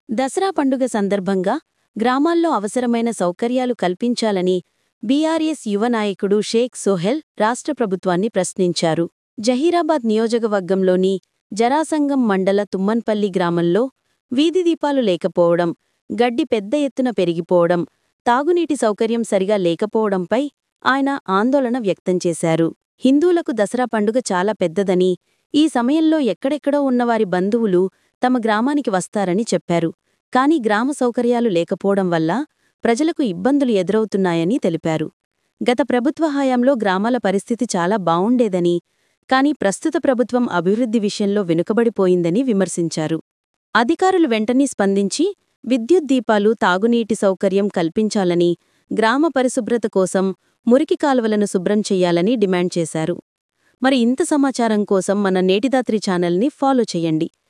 దసరా పండుగ సందర్భంగా గ్రామాల్లో అవసరమైన సౌకర్యాలు కల్పించాలని బీఆర్ఎస్ యువ నాయకుడు షేక్ సోహెల్ రాష్ట్ర ప్రభుత్వాన్ని ప్రశ్నించారు జహీరాబాద్ నియోజకవర్గంలోని జరాసంగం మండల తుమ్మన్పల్లి గ్రామంలో వీధి దీపాలు లేకపోవడం గడ్డి పెద్ద ఎత్తున పెరిగిపోవడం తాగునీటి సౌకర్యం సరిగా లేకపోవడంపై ఆయన ఆందోళన వ్యక్తం చేశారు హిందువులకు దసరా పండుగ చాలా పెద్దదని ఈ సమయంలో ఎక్కడెక్కడో ఉన్నవారి బంధువులు తమ గ్రామానికి వస్తారని చెప్పారు కాని గ్రామ సౌకర్యాలు లేకపోవడం వల్ల ప్రజలకు ఇబ్బందులు ఎదురవుతున్నాయని తెలిపారు గత ప్రభుత్వ హయాంలో గ్రామాల పరిస్థితి చాలా బావుండేదని కాని ప్రస్తుత ప్రభుత్వం అభివృద్ధి విషయంలో వెనుకబడిపోయిందని విమర్శించారు అధికారులు వెంటనే స్పందించి విద్యుత్ దీపాలు తాగునీటి సౌకర్యం కల్పించాలని గ్రామ పరిశుభ్రత కోసం మురికి కాలువలను శుభ్రం చెయ్యాలని డిమాండ్ చేశారు మరి ఇంత సమాచారం కోసం మన నేటిదాత్రి ఛానల్ని ఫాలో చెయ్యండి